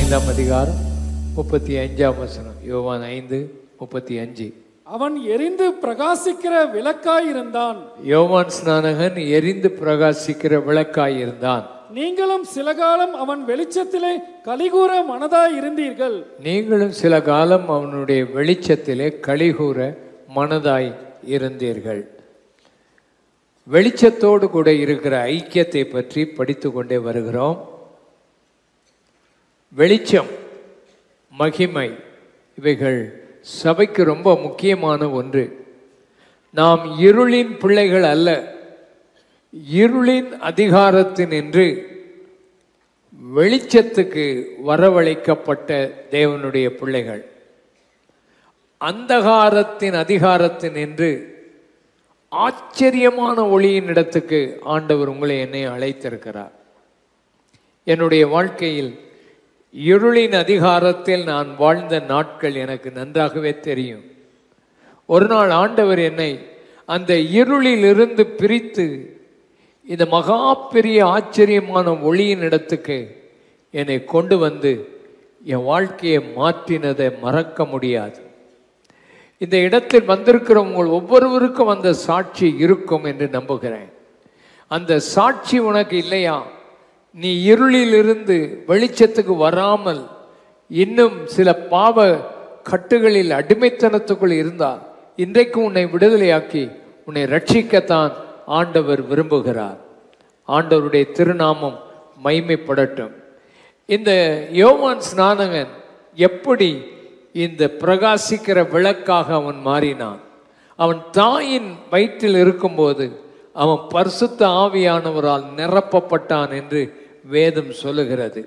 ஐந்தாம் அதிகாரம் முப்பத்தி அஞ்சாம் வசனம் யோவான் ஐந்து முப்பத்தி அஞ்சு அவன் எரிந்து பிரகாசிக்கிற விளக்காய் இருந்தான் யோவான் ஸ்நானகன் எரிந்து பிரகாசிக்கிற விளக்காய் இருந்தான் நீங்களும் சில காலம் அவன் வெளிச்சத்திலே கலிகூற மனதாய் இருந்தீர்கள் நீங்களும் சில காலம் அவனுடைய வெளிச்சத்திலே கலிகூற மனதாய் இருந்தீர்கள் வெளிச்சத்தோடு கூட இருக்கிற ஐக்கியத்தை பற்றி படித்து கொண்டே வருகிறோம் வெளிச்சம் மகிமை இவைகள் சபைக்கு ரொம்ப முக்கியமான ஒன்று நாம் இருளின் பிள்ளைகள் அல்ல இருளின் அதிகாரத்தினின்று வெளிச்சத்துக்கு வரவழைக்கப்பட்ட தேவனுடைய பிள்ளைகள் அந்தகாரத்தின் அதிகாரத்தினின்று ஆச்சரியமான ஒளியின் இடத்துக்கு ஆண்டவர் உங்களை என்னை அழைத்திருக்கிறார் என்னுடைய வாழ்க்கையில் இருளின் அதிகாரத்தில் நான் வாழ்ந்த நாட்கள் எனக்கு நன்றாகவே தெரியும் ஒரு நாள் ஆண்டவர் என்னை அந்த இருளிலிருந்து பிரித்து இந்த மகா பெரிய ஆச்சரியமான ஒளியின் இடத்துக்கு என்னை கொண்டு வந்து என் வாழ்க்கையை மாற்றினதை மறக்க முடியாது இந்த இடத்தில் வந்திருக்கிற உங்கள் ஒவ்வொருவருக்கும் அந்த சாட்சி இருக்கும் என்று நம்புகிறேன் அந்த சாட்சி உனக்கு இல்லையா நீ இருளிலிருந்து வெளிச்சத்துக்கு வராமல் இன்னும் சில பாவ கட்டுகளில் அடிமைத்தனத்துக்குள் இருந்தால் இன்றைக்கு உன்னை விடுதலையாக்கி உன்னை ரட்சிக்கத்தான் ஆண்டவர் விரும்புகிறார் ஆண்டவருடைய திருநாமம் மைமைப்படட்டும் இந்த யோவான் ஸ்நானகன் எப்படி இந்த பிரகாசிக்கிற விளக்காக அவன் மாறினான் அவன் தாயின் வயிற்றில் இருக்கும்போது அவன் பரிசுத்த ஆவியானவரால் நிரப்பப்பட்டான் என்று வேதம் சொல்லுகிறது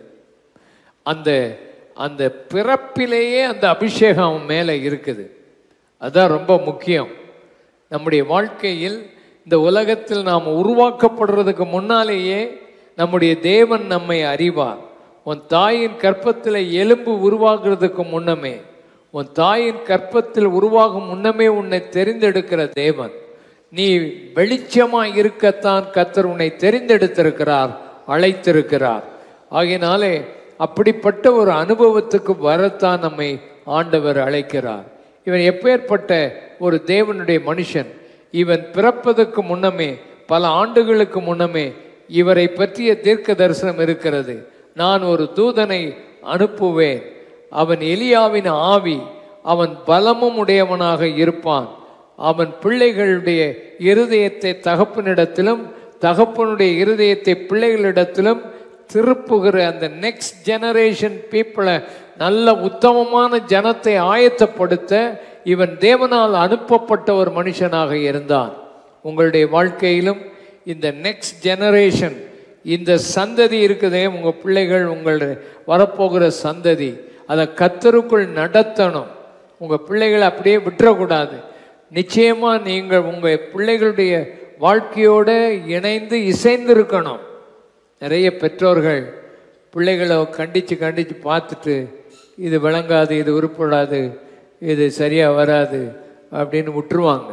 அந்த அந்த பிறப்பிலேயே அந்த அபிஷேகம் அவன் மேலே இருக்குது அதான் ரொம்ப முக்கியம் நம்முடைய வாழ்க்கையில் இந்த உலகத்தில் நாம் உருவாக்கப்படுறதுக்கு முன்னாலேயே நம்முடைய தேவன் நம்மை அறிவார் உன் தாயின் கற்பத்தில் எலும்பு உருவாகிறதுக்கு முன்னமே உன் தாயின் கற்பத்தில் உருவாகும் முன்னமே உன்னை தெரிந்தெடுக்கிற தேவன் நீ வெளிச்சமாய் இருக்கத்தான் கத்தர் உன்னை தெரிந்தெடுத்திருக்கிறார் அழைத்திருக்கிறார் ஆகையினாலே அப்படிப்பட்ட ஒரு அனுபவத்துக்கு வரத்தான் நம்மை ஆண்டவர் அழைக்கிறார் இவன் எப்பேற்பட்ட ஒரு தேவனுடைய மனுஷன் இவன் பிறப்பதற்கு முன்னமே பல ஆண்டுகளுக்கு முன்னமே இவரை பற்றிய தீர்க்க தரிசனம் இருக்கிறது நான் ஒரு தூதனை அனுப்புவேன் அவன் எலியாவின் ஆவி அவன் பலமும் உடையவனாக இருப்பான் அவன் பிள்ளைகளுடைய இருதயத்தை தகப்பனிடத்திலும் தகப்பனுடைய இருதயத்தை பிள்ளைகளிடத்திலும் திருப்புகிற அந்த நெக்ஸ்ட் ஜெனரேஷன் பீப்புளை நல்ல உத்தமமான ஜனத்தை ஆயத்தப்படுத்த இவன் தேவனால் அனுப்பப்பட்ட ஒரு மனுஷனாக இருந்தான் உங்களுடைய வாழ்க்கையிலும் இந்த நெக்ஸ்ட் ஜெனரேஷன் இந்த சந்ததி இருக்குதே உங்கள் பிள்ளைகள் உங்கள் வரப்போகிற சந்ததி அதை கத்தருக்குள் நடத்தணும் உங்கள் பிள்ளைகளை அப்படியே விட்டுறக்கூடாது நிச்சயமாக நீங்கள் உங்கள் பிள்ளைகளுடைய வாழ்க்கையோடு இணைந்து இசைந்திருக்கணும் நிறைய பெற்றோர்கள் பிள்ளைகளை கண்டித்து கண்டித்து பார்த்துட்டு இது விளங்காது இது உருப்படாது இது சரியாக வராது அப்படின்னு விட்டுருவாங்க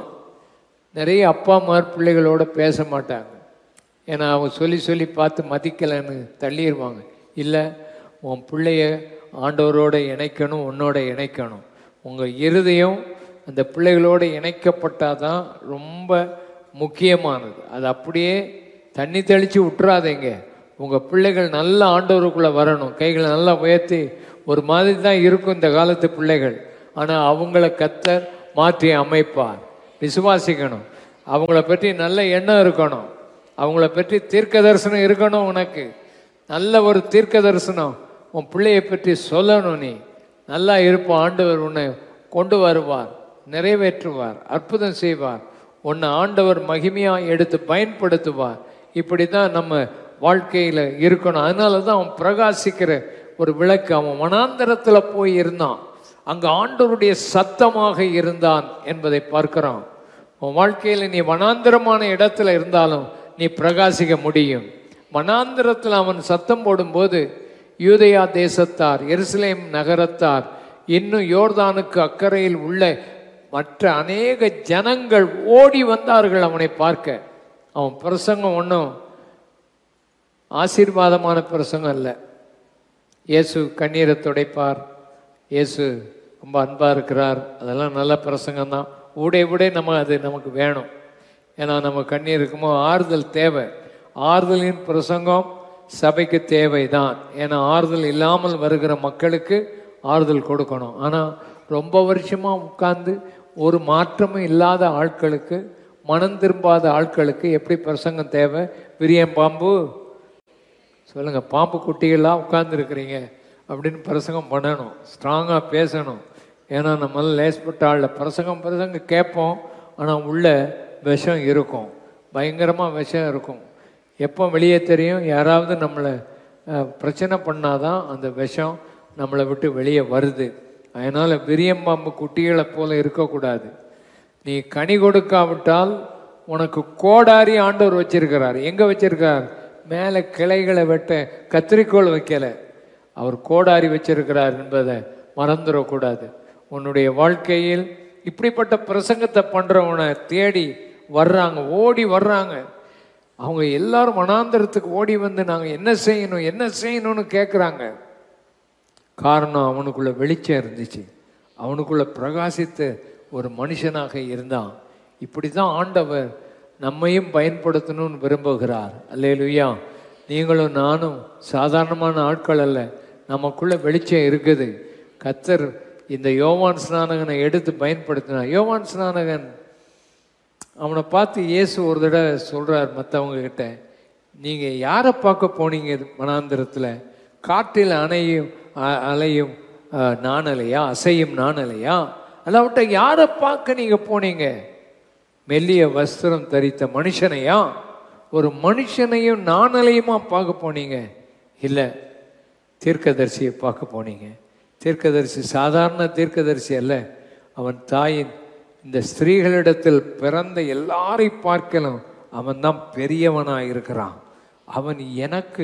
நிறைய அப்பா அம்மா பிள்ளைகளோட பேச மாட்டாங்க ஏன்னா அவங்க சொல்லி சொல்லி பார்த்து மதிக்கலைன்னு தள்ளிடுவாங்க இல்லை உன் பிள்ளைய ஆண்டவரோட இணைக்கணும் உன்னோட இணைக்கணும் உங்கள் இருதயம் அந்த பிள்ளைகளோடு இணைக்கப்பட்டாதான் ரொம்ப முக்கியமானது அது அப்படியே தண்ணி தெளித்து விட்டுறாதீங்க உங்கள் பிள்ளைகள் நல்ல ஆண்டவருக்குள்ளே வரணும் கைகளை நல்லா உயர்த்தி ஒரு மாதிரி தான் இருக்கும் இந்த காலத்து பிள்ளைகள் ஆனால் அவங்கள கத்தர் மாற்றி அமைப்பார் விசுவாசிக்கணும் அவங்கள பற்றி நல்ல எண்ணம் இருக்கணும் அவங்கள பற்றி தீர்க்க தரிசனம் இருக்கணும் உனக்கு நல்ல ஒரு தீர்க்க தரிசனம் உன் பிள்ளையை பற்றி சொல்லணும் நீ நல்லா இருப்போம் ஆண்டவர் உன்னை கொண்டு வருவார் நிறைவேற்றுவார் அற்புதம் செய்வார் உன்னை ஆண்டவர் மகிமையாக எடுத்து பயன்படுத்துவார் இப்படி தான் நம்ம வாழ்க்கையில் இருக்கணும் அதனால தான் அவன் பிரகாசிக்கிற ஒரு விளக்கு அவன் வனாந்தரத்தில் போய் இருந்தான் அங்கே ஆண்டவருடைய சத்தமாக இருந்தான் என்பதை பார்க்கிறோம் உன் வாழ்க்கையில் நீ வனாந்தரமான இடத்துல இருந்தாலும் நீ பிரகாசிக்க முடியும் வனாந்தரத்தில் அவன் சத்தம் போடும்போது யூதயா தேசத்தார் எருசலேம் நகரத்தார் இன்னும் யோர்தானுக்கு அக்கறையில் உள்ள மற்ற அநேக ஜனங்கள் ஓடி வந்தார்கள் அவனை பார்க்க அவன் பிரசங்கம் ஒன்றும் ஆசீர்வாதமான பிரசங்கம் இல்லை இயேசு கண்ணீரை துடைப்பார் இயேசு ரொம்ப அன்பாக இருக்கிறார் அதெல்லாம் நல்ல பிரசங்கம் தான் ஊடே ஊடே நம்ம அது நமக்கு வேணும் ஏன்னா நம்ம கண்ணீர் இருக்குமோ ஆறுதல் தேவை ஆறுதலின் பிரசங்கம் சபைக்கு தேவைதான் ஏன்னா ஆறுதல் இல்லாமல் வருகிற மக்களுக்கு ஆறுதல் கொடுக்கணும் ஆனால் ரொம்ப வருஷமாக உட்கார்ந்து ஒரு மாற்றமும் இல்லாத ஆட்களுக்கு மனம் திரும்பாத ஆட்களுக்கு எப்படி பிரசங்கம் தேவை விரியன் பாம்பு சொல்லுங்க பாம்பு குட்டிகளாக உட்கார்ந்துருக்கிறீங்க அப்படின்னு பிரசங்கம் பண்ணணும் ஸ்ட்ராங்காக பேசணும் ஏன்னா நம்மளால லேஸ்பட்ட ஆளில் பிரசங்கம் பிரசங்கம் கேட்போம் ஆனால் உள்ள விஷம் இருக்கும் பயங்கரமாக விஷம் இருக்கும் எப்போ வெளியே தெரியும் யாராவது நம்மளை அஹ், பிரச்சனை பண்ணாதான் அந்த விஷம் நம்மளை விட்டு வெளியே வருது அதனால் விரியம்பாம்பு குட்டிகளை போல இருக்கக்கூடாது நீ கனி கொடுக்காவிட்டால் உனக்கு கோடாரி ஆண்டவர் வச்சிருக்கிறார் எங்க வச்சிருக்கார் மேலே கிளைகளை வெட்ட கத்திரிக்கோள் வைக்கல அவர் கோடாரி வச்சிருக்கிறார் என்பதை மறந்துடக்கூடாது உன்னுடைய வாழ்க்கையில் இப்படிப்பட்ட பிரசங்கத்தை பண்றவனை தேடி வர்றாங்க ஓடி வர்றாங்க அவங்க எல்லாரும் மனாந்தரத்துக்கு ஓடி வந்து நாங்கள் என்ன செய்யணும் என்ன செய்யணும்னு கேட்குறாங்க காரணம் அவனுக்குள்ள வெளிச்சம் இருந்துச்சு அவனுக்குள்ள பிரகாசித்த ஒரு மனுஷனாக இருந்தான் இப்படி தான் ஆண்டவர் நம்மையும் பயன்படுத்தணும்னு விரும்புகிறார் அல்லேலுயா நீங்களும் நானும் சாதாரணமான ஆட்கள் அல்ல நமக்குள்ள வெளிச்சம் இருக்குது கத்தர் இந்த யோவான் ஸ்நானகனை எடுத்து பயன்படுத்தினார் யோவான் ஸ்நானகன் அவனை பார்த்து இயேசு ஒரு தடவை சொல்றார் மற்றவங்க கிட்ட நீங்க யாரை பார்க்க போனீங்க மனாந்திரத்தில் காற்றில் அணையும் அ- அலையும் அ, நாணலையா அசையும் நாணலையா அல்லாவிட்ட யாரை பார்க்க நீங்க போனீங்க மெல்லிய வஸ்திரம் தரித்த மனுஷனையா ஒரு மனுஷனையும் நாணலையுமா பார்க்க போனீங்க இல்லை தீர்க்கதரிசியை பார்க்க போனீங்க தீர்க்கதரிசி சாதாரண தீர்க்கதரிசி அல்ல அவன் தாயின் இந்த ஸ்திரீகளிடத்தில் பிறந்த எல்லாரை பார்க்கலாம் அவன் தான் பெரியவனாக இருக்கிறான் அவன் எனக்கு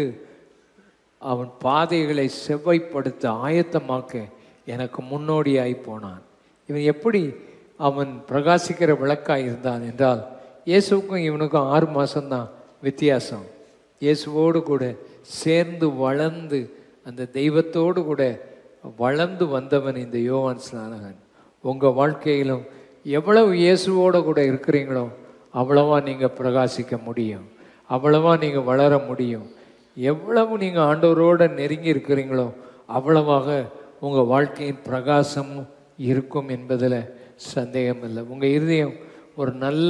அவன் பாதைகளை செவ்வாய்ப்படுத்த ஆயத்தமாக்க எனக்கு முன்னோடியாய் போனான் இவன் எப்படி அவன் பிரகாசிக்கிற விளக்காய் இருந்தான் என்றால் இயேசுவுக்கும் இவனுக்கும் ஆறு மாசம்தான் வித்தியாசம் இயேசுவோடு கூட சேர்ந்து வளர்ந்து அந்த தெய்வத்தோடு கூட வளர்ந்து வந்தவன் இந்த யோவான் ஸ்நானகன் உங்கள் வாழ்க்கையிலும் எவ்வளவு இயேசுவோட கூட இருக்கிறீங்களோ அவ்வளவா நீங்கள் பிரகாசிக்க முடியும் அவ்வளவா நீங்கள் வளர முடியும் எவ்வளவு நீங்கள் ஆண்டவரோட நெருங்கி இருக்கிறீங்களோ அவ்வளவாக உங்கள் வாழ்க்கையின் பிரகாசமும் இருக்கும் என்பதில் சந்தேகம் இல்லை உங்கள் இருதயம் ஒரு நல்ல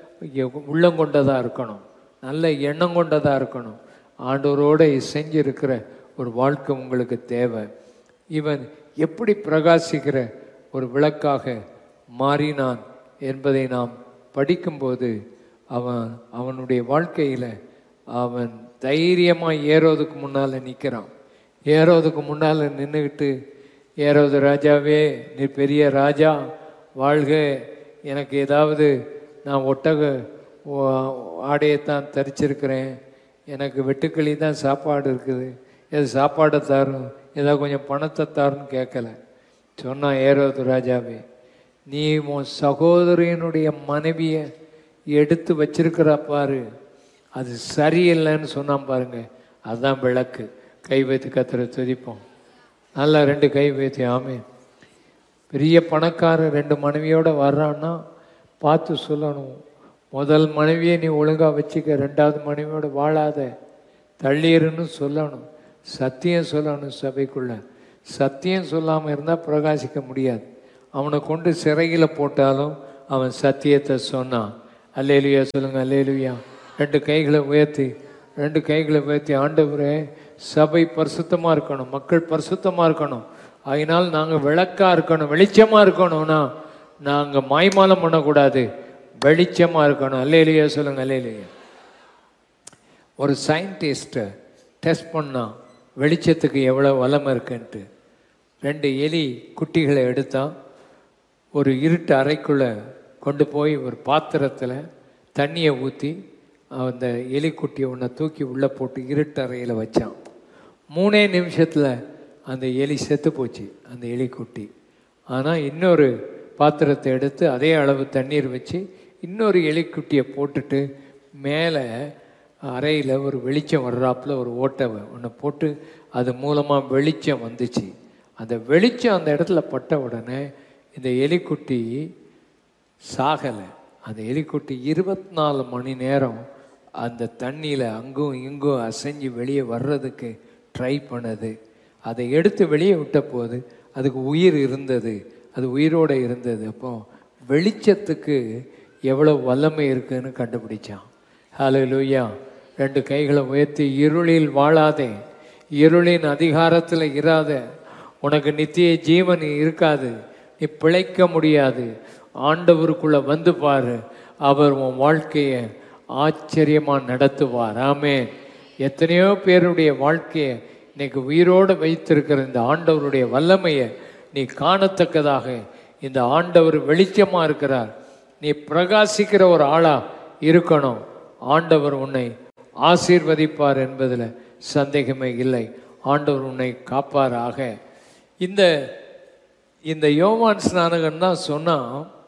உள்ளம் கொண்டதாக இருக்கணும் நல்ல எண்ணம் கொண்டதாக இருக்கணும் ஆண்டவரோட செஞ்சிருக்கிற ஒரு வாழ்க்கை உங்களுக்கு தேவை இவன் எப்படி பிரகாசிக்கிற ஒரு விளக்காக மாறினான் என்பதை நாம் படிக்கும்போது அவன் அவனுடைய வாழ்க்கையில் அவன் தைரியமாக ஏறோதுக்கு முன்னால் நிற்கிறான் ஏறோதுக்கு முன்னால் நின்றுக்கிட்டு ஏறோது ராஜாவே நீ பெரிய ராஜா வாழ்க எனக்கு ஏதாவது நான் ஒட்டக ஓ- ஆடையைத்தான் தரிச்சிருக்கிறேன் எனக்கு வெட்டுக்கிளி தான் சாப்பாடு இருக்குது எது சாப்பாடை தாரும் ஏதாவது கொஞ்சம் பணத்தை தாருன்னு கேட்கல சொன்னான் ஏரோது ராஜாவே நீ உன் சகோதரியனுடைய மனைவியை எடுத்து வச்சிருக்கிறா பாரு அது சரியில்லைன்னு சொன்னான் பாருங்க அதுதான் விளக்கு கை வைத்து கத்துற துதிப்போம் நல்லா ரெண்டு கை வைத்து ஆமே பெரிய பணக்காரன் ரெண்டு மனைவியோட வர்றான்னா பார்த்து சொல்லணும் முதல் மனைவியை நீ ஒழுங்காக வச்சுக்க ரெண்டாவது மனைவியோட வாழாத தள்ளிருன்னு சொல்லணும் சத்தியம் சொல்லணும் சபைக்குள்ள சத்தியம் சொல்லாமல் இருந்தால் பிரகாசிக்க முடியாது அவனை கொண்டு சிறையில் போட்டாலும் அவன் சத்தியத்தை சொன்னான் அல்லேலுயா சொல்லுங்க அல்லேலுயா ரெண்டு கைகளை உயர்த்தி ரெண்டு கைகளை உயர்த்தி ஆண்டவரே சபை பரிசுத்தமாக இருக்கணும் மக்கள் பரிசுத்தமாக இருக்கணும் அதனால் நாங்கள் விளக்காக இருக்கணும் வெளிச்சமாக இருக்கணும்னா நாங்கள் மாய்மாலம் பண்ணக்கூடாது வெளிச்சமாக இருக்கணும் அல்லேலுயா சொல்லுங்க அல்லேலுயா ஒரு சயின்டிஸ்ட்டை டெஸ்ட் பண்ணா வெளிச்சத்துக்கு எவ்வளோ வளம் இருக்குன்ட்டு ரெண்டு எலி குட்டிகளை எடுத்தான் ஒரு இருட்டு அறைக்குள்ளே கொண்டு போய் ஒரு பாத்திரத்தில் தண்ணியை ஊற்றி அந்த எலிக்குட்டியை ஒன்றை தூக்கி உள்ளே போட்டு இருட்டு அறையில் வச்சான் மூணே நிமிஷத்தில் அந்த எலி செத்து போச்சு அந்த எலிக்குட்டி ஆனால் இன்னொரு பாத்திரத்தை எடுத்து அதே அளவு தண்ணீர் வச்சு இன்னொரு எலிக்குட்டியை போட்டுட்டு மேலே அறையில் ஒரு வெளிச்சம் வர்றாப்புல ஒரு ஓட்டை ஒன்று போட்டு அது மூலமாக வெளிச்சம் வந்துச்சு அந்த வெளிச்சம் அந்த இடத்துல பட்ட உடனே இந்த எலிக்குட்டி சாகலை அந்த எலிக்குட்டி இருபத்தி நாலு மணி நேரம் அந்த தண்ணியில் அங்கும் இங்கும் அசைஞ்சு வெளியே வர்றதுக்கு ட்ரை பண்ணது அதை எடுத்து வெளியே விட்ட போது அதுக்கு உயிர் இருந்தது அது உயிரோடு இருந்தது அப்போ வெளிச்சத்துக்கு எவ்வளோ வல்லமை இருக்குன்னு கண்டுபிடிச்சான் ஹலோ லூயா ரெண்டு கைகளை உயர்த்தி இருளில் வாழாதே இருளின் அதிகாரத்தில் இராத உனக்கு நித்திய ஜீவன் இருக்காது நீ பிழைக்க முடியாது ஆண்டவருக்குள்ள வந்து பாரு அவர் உன் வாழ்க்கையை ஆச்சரியமா நடத்துவார் ஆமே எத்தனையோ பேருடைய வாழ்க்கையை இன்னைக்கு உயிரோடு வைத்திருக்கிற இந்த ஆண்டவருடைய வல்லமையை நீ காணத்தக்கதாக இந்த ஆண்டவர் வெளிச்சமா இருக்கிறார் நீ பிரகாசிக்கிற ஒரு ஆளா இருக்கணும் ஆண்டவர் உன்னை ஆசீர்வதிப்பார் என்பதில் சந்தேகமே இல்லை ஆண்டவர் உன்னை காப்பாராக இந்த இந்த யோவான் ஸ்நானகன் தான் சொன்னான்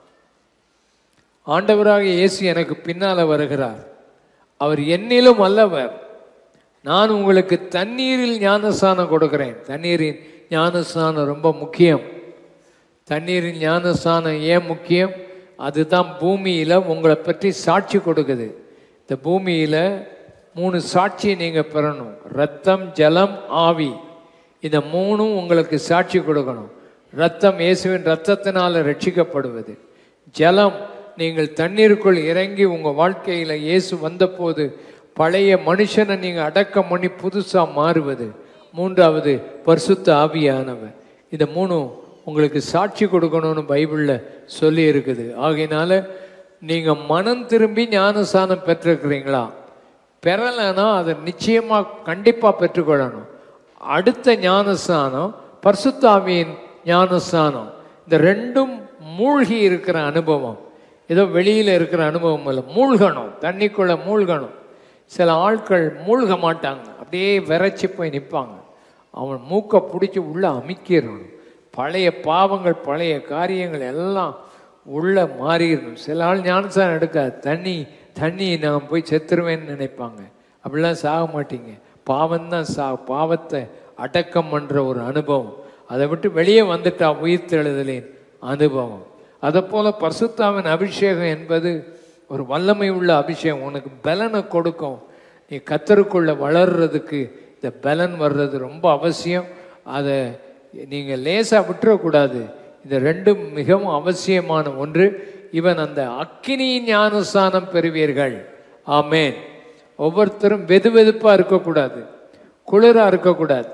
ஆண்டவராக இயேசு எனக்கு பின்னால வருகிறார் அவர் என்னிலும் அல்லவர் நான் உங்களுக்கு தண்ணீரில் ஞானஸ்தானம் கொடுக்கிறேன் தண்ணீரின் ஞானஸ்தானம் ரொம்ப முக்கியம் தண்ணீரின் ஞானஸ்தானம் ஏன் முக்கியம் அதுதான் பூமியில் உங்களை பற்றி சாட்சி கொடுக்குது இந்த பூமியில் மூணு சாட்சி நீங்கள் பெறணும் ரத்தம் ஜலம் ஆவி இந்த மூணும் உங்களுக்கு சாட்சி கொடுக்கணும் ரத்தம் இயேசுவின் ரத்தத்தினால் ரட்சிக்கப்படுவது ஜலம் நீங்கள் தண்ணீருக்குள் இறங்கி உங்கள் வாழ்க்கையில் இயேசு வந்தபோது பழைய மனுஷனை நீங்கள் அடக்கம் பண்ணி புதுசாக மாறுவது மூன்றாவது பரிசுத்த ஆவியானவர் இந்த மூணும் உங்களுக்கு சாட்சி கொடுக்கணும்னு பைபிளில் சொல்லி இருக்குது ஆகையினால நீங்கள் மனம் திரும்பி ஞானஸ்தானம் பெற்றிருக்கிறீங்களா பெறலைன்னா அதை நிச்சயமாக கண்டிப்பாக பெற்றுக்கொள்ளணும் அடுத்த ஞானஸ்தானம் பரிசுத்தாவியின் ஞானஸ்தானம் இந்த ரெண்டும் மூழ்கி இருக்கிற அனுபவம் ஏதோ வெளியில் இருக்கிற அனுபவம் இல்லை மூழ்கணும் தண்ணிக்குள்ளே மூழ்கணும் சில ஆட்கள் மூழ்க மாட்டாங்க அப்படியே விரைச்சி போய் நிற்பாங்க அவன் மூக்கை பிடிச்சி உள்ளே அமிக்கிடணும் பழைய பாவங்கள் பழைய காரியங்கள் எல்லாம் உள்ளே மாறிடணும் சில ஆள் ஞானசாரம் எடுக்காது தண்ணி தண்ணி நான் போய் செத்துருவேன்னு நினைப்பாங்க அப்படிலாம் சாக மாட்டீங்க பாவம்தான் சா பாவத்தை அடக்கம் பண்ணுற ஒரு அனுபவம் அதை விட்டு வெளியே வந்துட்டா உயிர் தெழுதலின் அனுபவம் அதை போல பரிசுத்தாவின் அபிஷேகம் என்பது ஒரு வல்லமை உள்ள அபிஷேகம் உனக்கு பலனை கொடுக்கும் நீ கத்தருக்குள்ள வளர்றதுக்கு இந்த பலன் வர்றது ரொம்ப அவசியம் அதை நீங்கள் லேசாக விட்டுறக்கூடாது இது ரெண்டும் மிகவும் அவசியமான ஒன்று இவன் அந்த அக்கினி ஞானஸ்தானம் பெறுவீர்கள் ஆமேன் ஒவ்வொருத்தரும் வெது வெதுப்பாக இருக்கக்கூடாது குளிராக இருக்கக்கூடாது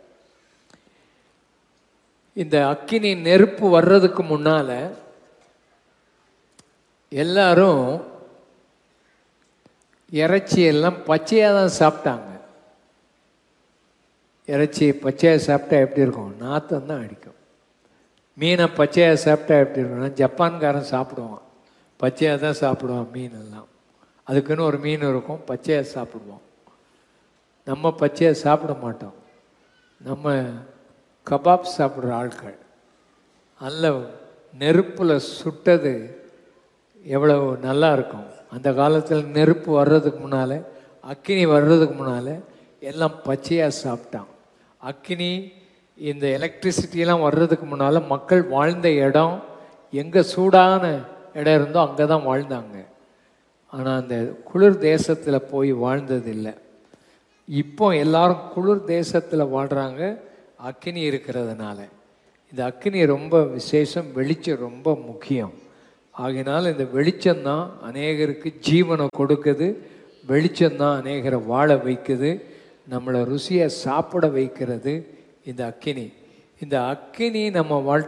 இந்த அக்கினி நெருப்பு வர்றதுக்கு முன்னால எல்லாரும் இறைச்சி எல்லாம் பச்சையாக தான் சாப்பிட்டாங்க இறைச்சி பச்சையாக சாப்பிட்டா எப்படி இருக்கும் நாத்தம் தான் அடிக்கும் மீனை பச்சையாக சாப்பிட்டா எப்படி இருக்கும்னா ஜப்பான்காரன் சாப்பிடுவான் பச்சையாக தான் சாப்பிடுவான் மீன் எல்லாம் அதுக்குன்னு ஒரு மீன் இருக்கும் பச்சையாக சாப்பிடுவோம் நம்ம பச்சையாக சாப்பிட மாட்டோம் நம்ம கபாப் சாப்பிட்ற ஆட்கள் நல்ல நெருப்பில் சுட்டது எவ்வளவு நல்லா இருக்கும் அந்த காலத்தில் நெருப்பு வர்றதுக்கு முன்னால் அக்கினி வர்றதுக்கு முன்னால் எல்லாம் பச்சையாக சாப்பிட்டான் அக்கினி இந்த எலக்ட்ரிசிட்டியெல்லாம் வர்றதுக்கு முன்னால் மக்கள் வாழ்ந்த இடம் எங்கே சூடான இடம் இருந்தோ அங்கே தான் வாழ்ந்தாங்க ஆனால் அந்த குளிர் தேசத்தில் போய் வாழ்ந்ததில்லை இப்போ எல்லாரும் குளிர் தேசத்தில் வாழ்கிறாங்க அக்கினி இருக்கிறதுனால இந்த அக்கினி ரொம்ப விசேஷம் வெளிச்சம் ரொம்ப முக்கியம் ஆகையினால் இந்த வெளிச்சம்தான் அநேகருக்கு ஜீவனை கொடுக்குது வெளிச்சம்தான் அநேகரை வாழ வைக்குது நம்மளை ருசியை சாப்பிட வைக்கிறது இந்த அக்கினி இந்த அக்கினி நம்ம வாழ்க்கை